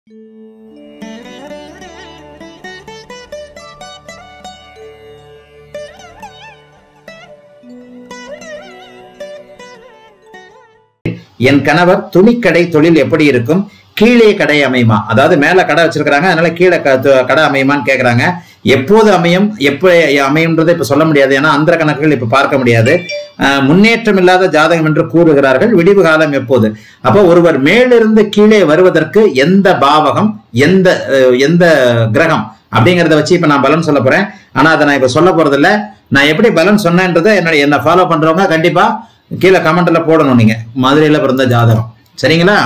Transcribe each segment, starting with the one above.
என் கணவர் துணிக்கடை தொழில் எப்படி இருக்கும் கீழே கடை அமையுமா அதாவது மேல கடை வச்சிருக்காங்க அதனால கீழே க- து- கடை அமையுமான்னு கேக்குறாங்க எப்போது அமையும் எப்ப அமையும்ன்றதை இப்ப சொல்ல முடியாது ஏன்னா அந்த கணக்குகள் இப்ப பார்க்க முடியாது அஹ், முன்னேற்றம் இல்லாத ஜாதகம் என்று கூறுகிறார்கள் விடிவு காலம் எப்போது அப்போ ஒருவர் மேலிருந்து கீழே வருவதற்கு எந்த பாவகம் எந்த அஹ், எந்த கிரகம் அப்படிங்கறத வச்சு இப்ப நான் பலன் சொல்ல போறேன் ஆனா அதை நான் இப்ப சொல்ல போறது இல்ல நான் எப்படி பலன் சொன்னேன்றதை என்னோட என்ன ஃபாலோ பண்றவங்க கண்டிப்பா கீழே கமெண்ட்ல போடணும் நீங்க மதுரையில பிறந்த ஜாதகம் சரிங்களா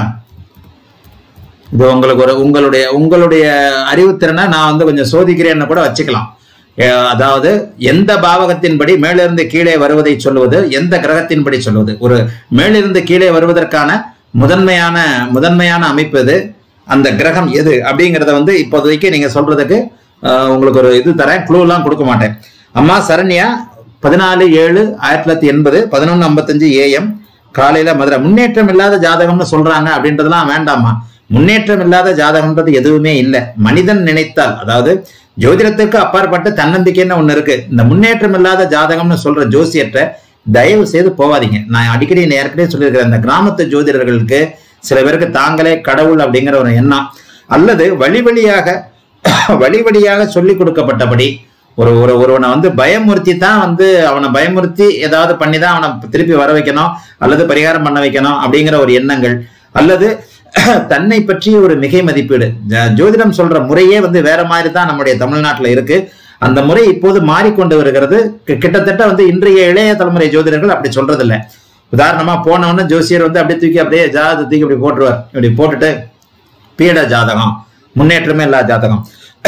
இது உங்களுக்கு ஒரு உங்களுடைய உங்களுடைய அறிவுத்திறனை நான் வந்து கொஞ்சம் சோதிக்கிறேன்னு கூட வச்சுக்கலாம் அஹ் அதாவது எந்த பாவகத்தின்படி மேலிருந்து கீழே வருவதை சொல்லுவது எந்த கிரகத்தின்படி சொல்லுவது ஒரு மேலிருந்து கீழே வருவதற்கான முதன்மையான முதன்மையான அமைப்பு எது அந்த கிரகம் எது அப்படிங்கிறத வந்து இப்போதைக்கு நீங்க சொல்றதுக்கு அஹ், உங்களுக்கு ஒரு இது தரேன் க்ளூலாம் கொடுக்க மாட்டேன் அம்மா சரண்யா பதினாலு ஏழு ஆயிரத்தி தொள்ளாயிரத்தி எண்பது பதினொன்று ஐம்பத்தஞ்சு ஏஎம் காலையில மதுரை முன்னேற்றம் இல்லாத ஜாதகம்னு சொல்றாங்க அப்படின்றதெல்லாம் வேண்டாமா முன்னேற்றம் இல்லாத ஜாதகம்ன்றது எதுவுமே இல்லை மனிதன் நினைத்தால் அதாவது ஜோதிடத்திற்கு அப்பாற்பட்டு தன்னம்பிக்கைன்னு ஒண்ணு இருக்கு இந்த முன்னேற்றம் இல்லாத ஜாதகம்னு சொல்ற ஜோசியற்ற தயவு செய்து போவாதீங்க நான் அடிக்கடி நான் ஏற்கனவே சொல்லியிருக்கிறேன் இந்த கிராமத்து ஜோதிடர்களுக்கு சில பேருக்கு தாங்களே கடவுள் அப்படிங்கிற ஒரு எண்ணம் அல்லது வழி வழியாக வழி வழியாக சொல்லி கொடுக்கப்பட்டபடி ஒரு ஒரு ஒருவனை வந்து பயமுறுத்தி தான் வந்து அவனை பயமுறுத்தி ஏதாவது பண்ணி தான் அவனை திருப்பி வர வைக்கணும் அல்லது பரிகாரம் பண்ண வைக்கணும் அப்படிங்கிற ஒரு எண்ணங்கள் அல்லது தன்னை பற்றி ஒரு மிகை மதிப்பீடு ஜ- ஜோதிடம் சொல்ற முறையே வந்து வேற மாதிரி தான் நம்முடைய தமிழ்நாட்டுல இருக்கு அந்த முறை இப்போது மாறிக்கொண்டு வருகிறது கி- கிட்டத்தட்ட வந்து இன்றைய இளைய தலைமுறை ஜோதிடர்கள் அப்படி சொல்றது இல்ல உதாரணமா போனவொன்னு ஜோசியர் வந்து அப்படியே தூக்கி அப்படியே ஜாதகத்தை தூக்கி அப்படி போட்டுருவார் இப்படி போட்டுட்டு பீட ஜாதகம் முன்னேற்றமே இல்லாத ஜாதகம்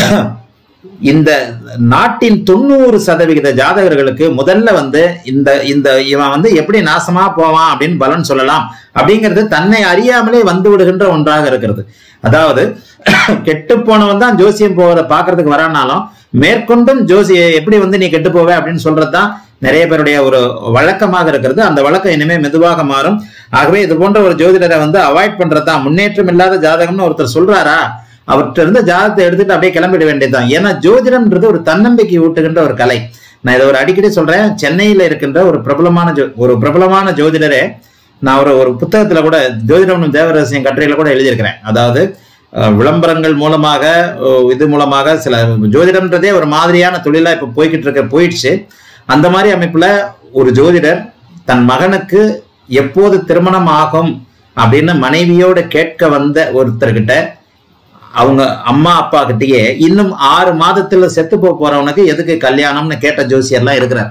இந்த நாட்டின் தொண்ணூறு சதவிகித ஜாதகர்களுக்கு முதல்ல வந்து இந்த இந்த இவன் வந்து எப்படி நாசமா போவான் அப்படின்னு பலன் சொல்லலாம் அப்படிங்கிறது தன்னை அறியாமலே வந்து விடுகின்ற ஒன்றாக இருக்கிறது அதாவது கெட்டு போனவன் தான் ஜோசியம் போவதை பார்க்கறதுக்கு வரானாலும் மேற்கொண்டும் ஜோசி எப்படி வந்து நீ கெட்டு போவ அப்படின்னு சொல்றதுதான் நிறைய பேருடைய ஒரு வழக்கமாக இருக்கிறது அந்த வழக்கம் இனிமே மெதுவாக மாறும் ஆகவே இது போன்ற ஒரு ஜோதிடரை வந்து அவாய்ட் பண்றதுதான் முன்னேற்றம் இல்லாத ஜாதகம்னு ஒருத்தர் சொல்றாரா அவர்கிட்ட இருந்த ஜாதகத்தை எடுத்துட்டு அப்படியே கிளம்பிட வேண்டியதுதான் ஏன்னா ஜோதிடம்ன்றது ஒரு தன்னம்பிக்கை ஊட்டுகின்ற ஒரு கலை நான் இதை ஒரு அடிக்கடி சொல்றேன் சென்னையில இருக்கின்ற ஒரு பிரபலமான ஜோ- ஒரு பிரபலமான ஜோதிடரே நான் ஒரு ஒரு புத்தகத்துல கூட ஜோதிடம் தேவரகசியம் கட்டுரையில கூட எழுதியிருக்கிறேன் அதாவது அஹ், விளம்பரங்கள் மூலமாக அஹ், இது மூலமாக சில ஜோதிடம்ன்றதே ஒரு மாதிரியான தொழிலா இப்ப போய்கிட்டு இருக்க போயிடுச்சு அந்த மாதிரி அமைப்புல ஒரு ஜோதிடர் தன் மகனுக்கு எப்போது திருமணம் ஆகும் அப்படின்னு மனைவியோட கேட்க வந்த ஒருத்தர்கிட்ட அவங்க அம்மா அப்பா கிட்டயே இன்னும் ஆறு மாதத்துல செத்து போக போறவனுக்கு எதுக்கு கல்யாணம்னு கேட்ட ஜோசியர்லாம் இருக்கிறார்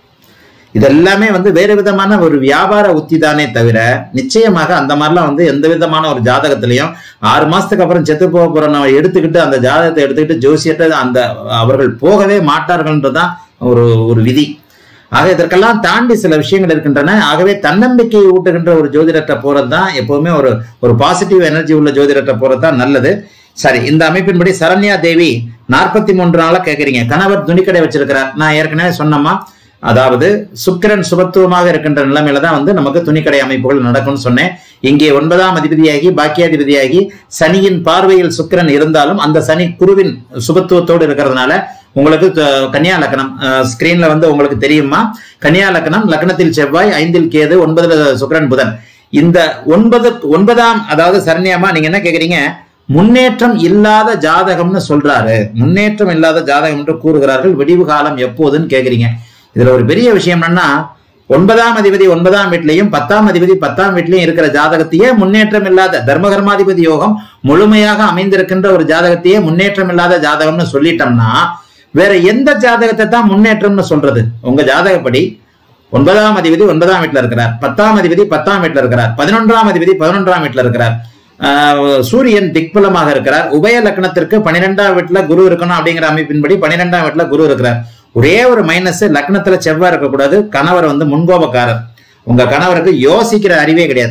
இதெல்லாமே வந்து வேறு விதமான ஒரு வியாபார உத்தி தானே தவிர நிச்சயமாக அந்த மாதிரிலாம் வந்து எந்த விதமான ஒரு ஜாதகத்திலையும் ஆறு மாசத்துக்கு அப்புறம் செத்து போக போறவனை எடுத்துக்கிட்டு அந்த ஜாதகத்தை எடுத்துக்கிட்டு ஜோசியத்தை அந்த அவர்கள் போகவே மாட்டார்கள்ன்றதுதான் ஒரு ஒரு விதி ஆக இதற்கெல்லாம் தாண்டி சில விஷயங்கள் இருக்கின்றன ஆகவே தன்னம்பிக்கையை ஊட்டுகின்ற ஒரு ஜோதிடத்தை போறது தான் எப்பவுமே ஒரு ஒரு பாசிட்டிவ் எனர்ஜி உள்ள ஜோதிடத்தை போறது தான் நல்லது சரி இந்த அமைப்பின்படி சரண்யா தேவி நாற்பத்தி மூன்று நாளா கேக்குறீங்க கணவர் துணிக்கடை வச்சிருக்கிறார் நான் ஏற்கனவே சொன்னமா அதாவது சுக்கிரன் சுபத்துவமாக இருக்கின்ற நிலைமையில தான் வந்து நமக்கு துணிக்கடை அமைப்புகள் நடக்கும்னு சொன்னேன் இங்கே ஒன்பதாம் அதிபதியாகி பாக்கியாதிபதியாகி சனியின் பார்வையில் சுக்கிரன் இருந்தாலும் அந்த சனி குருவின் சுபத்துவத்தோடு இருக்கிறதுனால உங்களுக்கு த- கன்னியா லக்னம் ஸ்கிரீன்ல வந்து உங்களுக்கு தெரியுமா கன்னியா லக்னம் லக்னத்தில் செவ்வாய் ஐந்தில் கேது ஒன்பதுல சுக்கிரன் புதன் இந்த ஒன்பது ஒன்பதாம் அதாவது சரண்யாமா நீங்க என்ன கேக்குறீங்க முன்னேற்றம் இல்லாத ஜாதகம்னு சொல்றாரு முன்னேற்றம் இல்லாத ஜாதகம் என்று கூறுகிறார்கள் விடிவு காலம் எப்போதுன்னு கேக்குறீங்க இதுல ஒரு பெரிய விஷயம் என்னன்னா ஒன்பதாம் அதிபதி ஒன்பதாம் வீட்லயும் பத்தாம் அதிபதி பத்தாம் வீட்லயும் இருக்கிற ஜாதகத்தையே முன்னேற்றம் இல்லாத தர்மகர்மாதிபதி யோகம் முழுமையாக அமைந்திருக்கின்ற ஒரு ஜாதகத்தையே முன்னேற்றம் இல்லாத ஜாதகம்னு சொல்லிட்டோம்னா வேற எந்த ஜாதகத்தை தான் முன்னேற்றம்னு சொல்றது உங்க ஜாதகப்படி ஒன்பதாம் அதிபதி ஒன்பதாம் வீட்டுல இருக்கிறார் பத்தாம் அதிபதி பத்தாம் வீட்டுல இருக்கிறார் பதினொன்றாம் அதிபதி பதினொன்றாம் வீட்டுல இருக்கிறார் ஆஹ் சூரியன் திக்பலமாக இருக்கிறார் உபய லக்னத்திற்கு பன்னிரெண்டாம் வீட்டுல குரு இருக்கணும் அப்படிங்கிற அமைப்பின்படி பன்னிரெண்டாம் வீட்டுல குரு இருக்கிறார் ஒரே ஒரு மைனஸ் லக்னத்துல செவ்வாய் இருக்கக்கூடாது கணவர் வந்து முன்கோபக்காரர் உங்க கணவருக்கு யோசிக்கிற அறிவே கிடையாது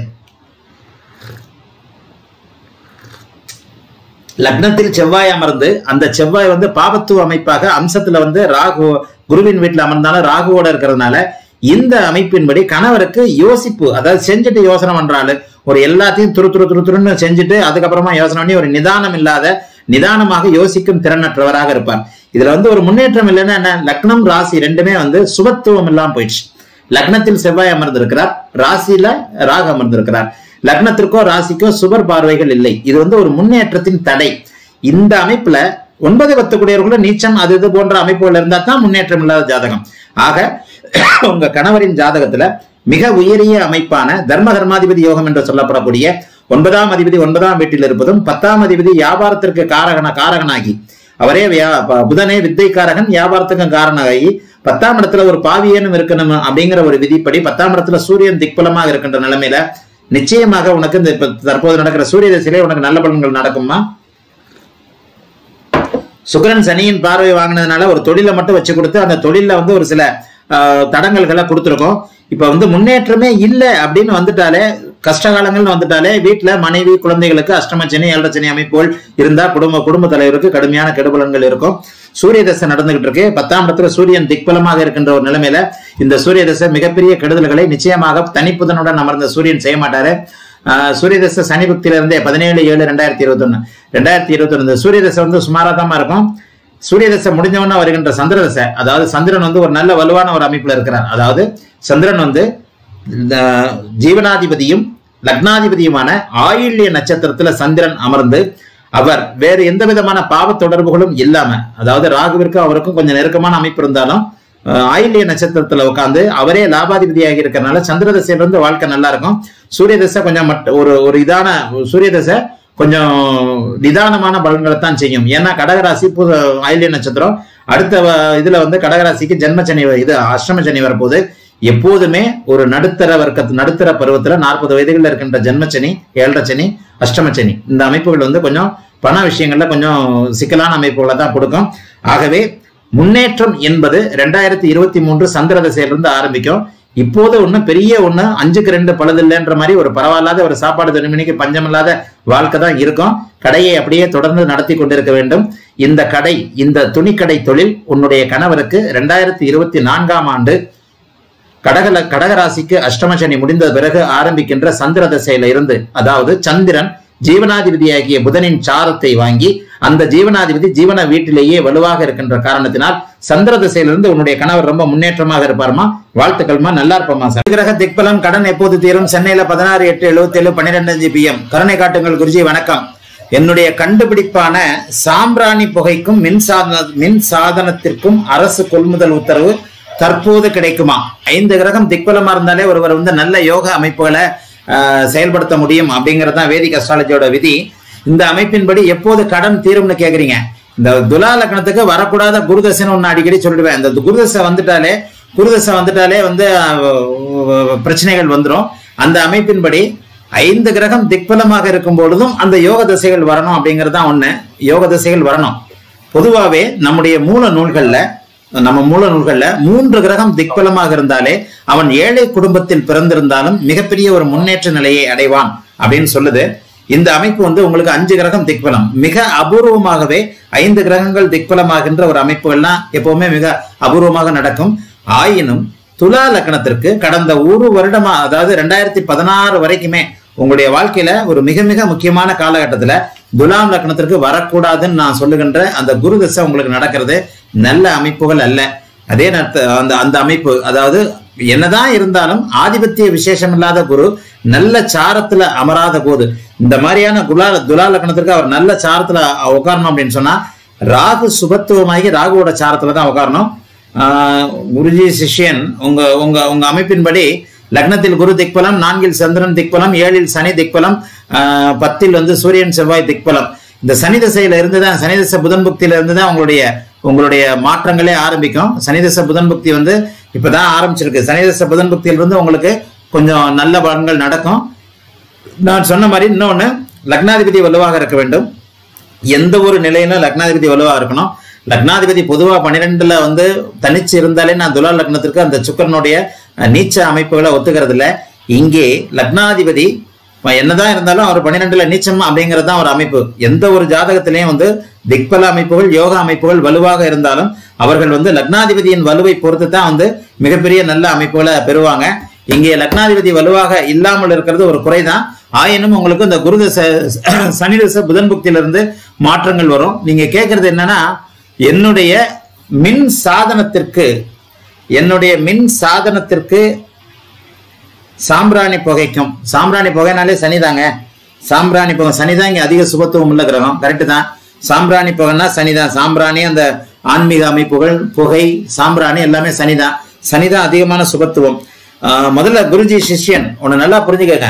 லக்னத்தில் செவ்வாய் அமர்ந்து அந்த செவ்வாய் வந்து பாபத்துவ அமைப்பாக அம்சத்துல வந்து ராகு குருவின் வீட்டுல அமர்ந்தாலும் ராகுவோட இருக்கிறதுனால இந்த அமைப்பின்படி கணவருக்கு யோசிப்பு அதாவது செஞ்சுட்டு யோசனை பண்றாரு ஒரு எல்லாத்தையும் துரு துரு துரு துருன்னு செஞ்சுட்டு அதுக்கப்புறமா யோசனை பண்ணி ஒரு நிதானம் இல்லாத நிதானமாக யோசிக்கும் திறனற்றவராக இருப்பார் இதுல வந்து ஒரு முன்னேற்றம் இல்லைன்னா என்ன லக்னம் ராசி ரெண்டுமே வந்து சுபத்துவம் இல்லாம போயிடுச்சு லக்னத்தில் செவ்வாய் அமர்ந்திருக்கிறார் ராசியில ராகு அமர்ந்திருக்கிறார் லக்னத்திற்கோ ராசிக்கோ சுபர் பார்வைகள் இல்லை இது வந்து ஒரு முன்னேற்றத்தின் தடை இந்த அமைப்புல ஒன்பது பத்து கூடியவர்களும் நீச்சம் அது இது போன்ற அமைப்புகள் இருந்தா தான் முன்னேற்றம் இல்லாத ஜாதகம் ஆக உங்க கணவரின் ஜாதகத்துல மிக உயரிய அமைப்பான தர்ம கர்மாதிபதி யோகம் என்று சொல்லப்படக்கூடிய ஒன்பதாம் அதிபதி ஒன்பதாம் வீட்டில் இருப்பதும் பத்தாம் அதிபதி வியாபாரத்திற்கு காரகன காரகனாகி அவரே வியா- ப- புதனே வித்தைக்காரகன் வியாபாரத்துக்கும் காரணமாகி பத்தாம் இடத்துல ஒரு பாவியனும் இருக்கணும் அப்படிங்கிற ஒரு விதிப்படி பத்தாம் இடத்துல சூரியன் திக்பலமாக இருக்கின்ற நிலைமையில நிச்சயமாக உனக்கு இந்த இப்ப தற்போது நடக்கிற சூரிய திசையிலே உனக்கு நல்ல பலன்கள் நடக்குமா சுக்கிரன் சனியின் பார்வை வாங்கினதுனால ஒரு தொழிலை மட்டும் வச்சு கொடுத்து அந்த தொழில்ல வந்து ஒரு சில ஆஹ், தடங்கல்களை கொடுத்துருக்கோம் இப்ப வந்து முன்னேற்றமே இல்லை அப்படின்னு வந்துட்டாலே கஷ்ட காலங்கள்னு வந்துட்டாலே வீட்டுல மனைவி குழந்தைகளுக்கு அஷ்டமச்சனி ஏழரச்சனி அமைப்புகள் இருந்தா குடும்ப குடும்ப தலைவருக்கு கடுமையான கெடுபலன்கள் இருக்கும் சூரிய தசை நடந்துகிட்டு இருக்கு பத்தாம் இடத்துல சூரியன் திக்பலமாக இருக்கின்ற ஒரு நிலைமையில இந்த சூரிய தசை மிகப்பெரிய கெடுதல்களை நிச்சயமாக தனிப்புதனுடன் அமர்ந்த சூரியன் செய்ய மாட்டாரு ஆஹ் சூரிய தசை சனி புக்தியில இருந்தே பதினேழு ஏழு ரெண்டாயிரத்தி இருபத்தொன்னு ரெண்டாயிரத்தி இருபத்தொன்னு இந்த சூரிய தசை வந்து சுமாராதமா இருக்கும் சூரிய தசை முடிஞ்சவொன்னே வருகின்ற சந்திர தசை அதாவது சந்திரன் வந்து ஒரு நல்ல வலுவான ஒரு அமைப்புல இருக்கிறார் அதாவது சந்திரன் வந்து இந்த ஜீவனாதிபதியும் லக்னாதிபதியுமான ஆயில்ய நட்சத்திரத்துல சந்திரன் அமர்ந்து அவர் வேறு எந்த விதமான பாவ தொடர்புகளும் இல்லாம அதாவது ராகுவிற்கும் அவருக்கும் கொஞ்சம் நெருக்கமான அமைப்பு இருந்தாலும் அஹ், ஆயில்ய நட்சத்திரத்துல உட்காந்து அவரே லாபாதிபதியாகி இருக்கிறனால சந்திர தசையில இருந்து வாழ்க்கை நல்லா இருக்கும் சூரிய தசை கொஞ்சம் மட்- ஒரு ஒரு இதான சூரிய தசை கொஞ்சம் நிதானமான பலன்களை தான் செய்யும் ஏன்னா கடகராசி புது ஆயில்ய நட்சத்திரம் அடுத்த வ- இதுல வந்து கடகராசிக்கு ஜென்மச்சனி வ- இது அஷ்டம சனி வரப்போகுது எப்போதுமே ஒரு நடுத்தர வர்க்கத்து நடுத்தர பருவத்துல நாற்பது வயதுகளில் இருக்கின்ற ஜென்மச்சனி ஏழரை சனி அஷ்டமச்சனி இந்த அமைப்புகள் வந்து கொஞ்சம் பண விஷயங்கள்ல கொஞ்சம் சிக்கலான அமைப்புகளை தான் கொடுக்கும் ஆகவே முன்னேற்றம் என்பது ரெண்டாயிரத்தி இருபத்தி மூன்று சந்திர தசையிலிருந்து ஆரம்பிக்கும் இப்போது ஒண்ணு பெரிய ஒண்ணு அஞ்சுக்கு ரெண்டு பழுதில்லைன்ற மாதிரி ஒரு பரவாயில்லாத ஒரு சாப்பாடு துணிமணிக்கு பஞ்சமில்லாத வாழ்க்கை தான் இருக்கும் கடையை அப்படியே தொடர்ந்து நடத்தி கொண்டிருக்க வேண்டும் இந்த கடை இந்த துணிக்கடை தொழில் உன்னுடைய கணவருக்கு ரெண்டாயிரத்தி இருபத்தி நான்காம் ஆண்டு கடகல கடகராசிக்கு அஷ்டமசனி முடிந்த பிறகு ஆரம்பிக்கின்ற சந்திர தசையில இருந்து அதாவது சந்திரன் ஜீவனாதிபதியாகிய புதனின் சாரத்தை வாங்கி அந்த ஜீவனாதிபதி ஜீவன வீட்டிலேயே வலுவாக இருக்கின்ற காரணத்தினால் சந்திர திசையிலிருந்து உன்னுடைய கணவர் ரொம்ப முன்னேற்றமாக இருப்பாருமா வாழ்த்துக்கள்மா நல்லா இருப்போமா சார் கிரக திக்பலம் கடன் எப்போது தீரும் சென்னையில பதினாறு எட்டு எழுபத்தி ஏழு பன்னிரெண்டு அஞ்சு பிஎம் கருணை காட்டுங்கள் குருஜி வணக்கம் என்னுடைய கண்டுபிடிப்பான சாம்பிராணி புகைக்கும் மின் சாதன மின் சாதனத்திற்கும் அரசு கொள்முதல் உத்தரவு தற்போது கிடைக்குமா ஐந்து கிரகம் திக்பலமா இருந்தாலே ஒருவர் வந்து நல்ல யோக அமைப்புகளை ஆஹ், செயல்படுத்த முடியும் அப்படிங்கிறது தான் வேதிக் அஸ்ட்ராலஜியோட விதி இந்த அமைப்பின்படி எப்போது கடன் தீரும்னு கேக்குறீங்க இந்த துலா லக்னத்துக்கு வரக்கூடாத குருதசைன்னு ஒன்று அடிக்கடி சொல்லிடுவேன் இந்த குருதசை வந்துட்டாலே குருதசை வந்துட்டாலே வந்து ஆஹ், பிரச்சனைகள் வந்துடும் அந்த அமைப்பின்படி ஐந்து கிரகம் திக்பலமாக இருக்கும் பொழுதும் அந்த யோக திசைகள் வரணும் அப்படிங்கிறது தான் ஒண்ணு யோக திசைகள் வரணும் பொதுவாகவே நம்முடைய மூல நூல்கள்ல நம்ம மூல நூல்கள்ல மூன்று கிரகம் திக்பலமாக இருந்தாலே அவன் ஏழை குடும்பத்தில் பிறந்திருந்தாலும் மிகப்பெரிய ஒரு முன்னேற்ற நிலையை அடைவான் அப்படின்னு சொல்லுது இந்த அமைப்பு வந்து உங்களுக்கு அஞ்சு கிரகம் திக்பலம் மிக அபூர்வமாகவே ஐந்து கிரகங்கள் திக்பலமாகின்ற ஒரு அமைப்புகள்லாம் எப்பவுமே மிக அபூர்வமாக நடக்கும் ஆயினும் துலா லக்னத்திற்கு கடந்த ஒரு வருடமா அதாவது ரெண்டாயிரத்தி பதினாறு வரைக்குமே உங்களுடைய வாழ்க்கையில ஒரு மிக மிக முக்கியமான காலகட்டத்துல துலாம் லக்னத்திற்கு வரக்கூடாதுன்னு நான் சொல்லுகின்ற அந்த குரு தசை உங்களுக்கு நடக்கிறது நல்ல அமைப்புகள் அல்ல அதே நேரத்து அந்த அந்த அமைப்பு அதாவது என்னதான் இருந்தாலும் ஆதிபத்திய விசேஷம் இல்லாத குரு நல்ல சாரத்துல அமராத போது இந்த மாதிரியான குலா துலா லக்னத்திற்கு அவர் நல்ல சாரத்துல உட்காரணும் அப்படின்னு சொன்னா ராகு சுபத்துவமாகி ராகுவோட சாரத்துல தான் உட்காரணும் ஆஹ் குருஜி சிஷ்யன் உங்க உங்க உங்க அமைப்பின்படி லக்னத்தில் குரு திக்பலம் நான்கில் சந்திரன் திக்பலம் ஏழில் சனி திக்பலம் ஆஹ் பத்தில் வந்து சூரியன் செவ்வாய் திக்பலம் இந்த சனி திசையில இருந்து தான் சனி திசை புதன் புக்தியில இருந்து தான் உங்களுடைய உங்களுடைய மாற்றங்களே ஆரம்பிக்கும் சனி திசை புதன் புக்தி வந்து இப்பதான் ஆரம்பிச்சிருக்கு சனி திசை புதன் புக்தியில இருந்து உங்களுக்கு கொஞ்சம் நல்ல பலன்கள் நடக்கும் நான் சொன்ன மாதிரி இன்னொன்னு லக்னாதிபதி வலுவாக இருக்க வேண்டும் எந்த ஒரு நிலையிலும் லக்னாதிபதி வலுவா இருக்கணும் லக்னாதிபதி பொதுவா பன்னிரெண்டுல வந்து தனிச்சு இருந்தாலே நான் துலா லக்னத்திற்கு அந்த சுக்கரனுடைய அஹ், நீச்ச அமைப்புகளை ஒத்துக்கிறது இல்ல இங்கே லக்னாதிபதி என்னதான் இருந்தாலும் அவர் பன்னிரெண்டுல நீச்சம் அப்படிங்கிறது தான் ஒரு அமைப்பு எந்த ஒரு ஜாதகத்திலையும் வந்து திக்பல அமைப்புகள் யோகா அமைப்புகள் வலுவாக இருந்தாலும் அவர்கள் வந்து லக்னாதிபதியின் வலுவை பொறுத்து தான் வந்து மிகப்பெரிய நல்ல அமைப்புகளை பெறுவாங்க இங்கே லக்னாதிபதி வலுவாக இல்லாமல் இருக்கிறது ஒரு குறைதான் ஆயினும் உங்களுக்கு இந்த குரு தசை சனி தசை புதன் புக்தியிலிருந்து மாற்றங்கள் வரும் நீங்க கேட்கறது என்னன்னா என்னுடைய மின் சாதனத்திற்கு என்னுடைய மின் சாதனத்திற்கு சாம்பிராணி புகைக்கும் சாம்பிராணி புகைனாலே சனிதாங்க சாம்பிராணி புகை சனிதான் இங்க அதிக சுபத்துவம் உள்ள கிரகம் கரெக்டு தான் சாம்பிராணி புகைன்னா சனிதான் சாம்பிராணி அந்த ஆன்மீக அமைப்புகள் புகை சாம்பிராணி எல்லாமே சனிதான் சனிதான் அதிகமான சுபத்துவம் ஆஹ் முதல்ல குருஜி சிஷ்யன் ஒன்னு நல்லா புரிஞ்சுக்கங்க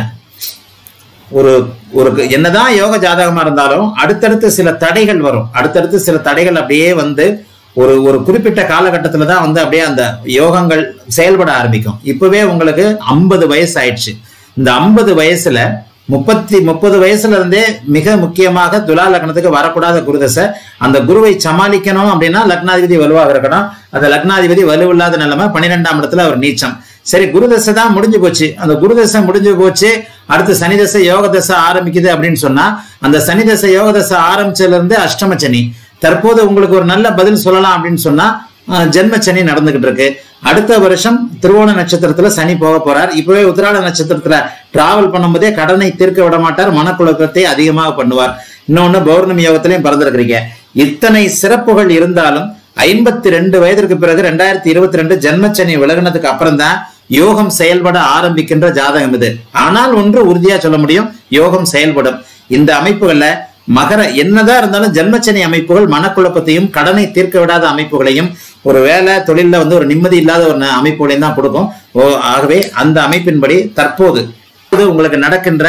ஒரு ஒரு என்னதான் யோக ஜாதகமா இருந்தாலும் அடுத்தடுத்து சில தடைகள் வரும் அடுத்தடுத்து சில தடைகள் அப்படியே வந்து ஒரு ஒரு குறிப்பிட்ட காலகட்டத்துல தான் வந்து அப்படியே அந்த யோகங்கள் செயல்பட ஆரம்பிக்கும் இப்பவே உங்களுக்கு ஐம்பது வயசு ஆயிடுச்சு இந்த ஐம்பது வயசுல முப்பத்தி முப்பது வயசுல இருந்தே மிக முக்கியமாக துலா லக்னத்துக்கு வரக்கூடாத குருதசை அந்த குருவை சமாளிக்கணும் அப்படின்னா லக்னாதிபதி வலுவாக இருக்கணும் அந்த லக்னாதிபதி வலுவில்லாத நிலைமை பன்னிரெண்டாம் இடத்துல அவர் நீச்சம் சரி குருதசை தான் முடிஞ்சு போச்சு அந்த குருதசை முடிஞ்சு போச்சு அடுத்து சனி தசை யோக தசை ஆரம்பிக்குது அப்படின்னு சொன்னா அந்த சனி தசை யோக தசை ஆரம்பிச்சதுல இருந்து அஷ்டம சனி தற்போது உங்களுக்கு ஒரு நல்ல பதில் சொல்லலாம் அப்படின்னு சொன்னா அஹ், ஜென்ம சனி நடந்துகிட்டு இருக்கு அடுத்த வருஷம் திருவோண நட்சத்திரத்துல சனி போக போறார் இப்பவே உத்திராட நட்சத்திரத்துல டிராவல் பண்ணும்போதே கடனை தீர்க்க விட மாட்டார் மனக்குழப்பத்தை அதிகமாக பண்ணுவார் இன்னொன்னு பௌர்ணமி யோகத்திலையும் பிறந்திருக்கிறீங்க இத்தனை சிறப்புகள் இருந்தாலும் ஐம்பத்தி ரெண்டு வயதிற்கு பிறகு ரெண்டாயிரத்தி இருபத்தி ரெண்டு ஜென்மச்சனி விலகினதுக்கு அப்புறம் தான் யோகம் செயல்பட ஆரம்பிக்கின்ற ஜாதகம் இது ஆனால் ஒன்று உறுதியா சொல்ல முடியும் யோகம் செயல்படும் இந்த அமைப்புகள்ல மகர என்னதான் இருந்தாலும் ஜென்மச்சனி அமைப்புகள் மனக்குழப்பத்தையும் கடனை தீர்க்க விடாத அமைப்புகளையும் ஒரு வேலை தொழில்ல வந்து ஒரு நிம்மதி இல்லாத ஒரு ந- அமைப்புகளையும் தான் கொடுக்கும் ஓ ஆகவே அந்த அமைப்பின்படி தற்போது இது உங்களுக்கு நடக்கின்ற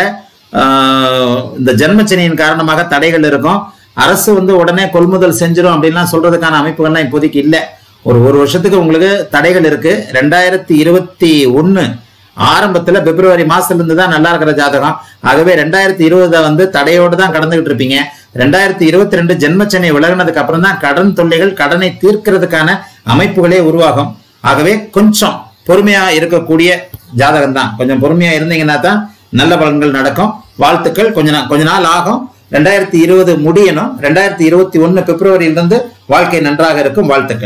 ஆஹ், இந்த ஜென்மச்சனியின் காரணமாக தடைகள் இருக்கும் அரசு வந்து உடனே கொள்முதல் செஞ்சிடும் அப்படின்லாம் சொல்றதுக்கான அமைப்புகள்லாம் இப்போதைக்கு இல்லை ஒரு ஒரு வருஷத்துக்கு உங்களுக்கு தடைகள் இருக்கு ரெண்டாயிரத்தி இருபத்தி ஒன்னு ஆரம்பத்துல பிப்ரவரி மாசத்துல இருந்து தான் நல்லா இருக்கிற ஜாதகம் ஆகவே ரெண்டாயிரத்தி இருபதை வந்து தடையோடு தான் கடந்துகிட்டு இருப்பீங்க ரெண்டாயிரத்தி இருபத்தி ரெண்டு ஜென்மச்சனை விலகினதுக்கு அப்புறம் தான் கடன் தொல்லைகள் கடனை தீர்க்கிறதுக்கான அமைப்புகளே உருவாகும் ஆகவே கொஞ்சம் பொறுமையா இருக்கக்கூடிய ஜாதகம் தான் கொஞ்சம் பொறுமையா இருந்தீங்கன்னா தான் நல்ல பலன்கள் நடக்கும் வாழ்த்துக்கள் கொஞ்ச நாள் கொஞ்ச நாள் ஆகும் ரெண்டாயிரத்தி இருபது முடியணும் ரெண்டாயிரத்தி இருபத்தி ஒன்னு பிப்ரவரியிலிருந்து வாழ்க்கை நன்றாக இருக்கும் வாழ்த்துக்கள்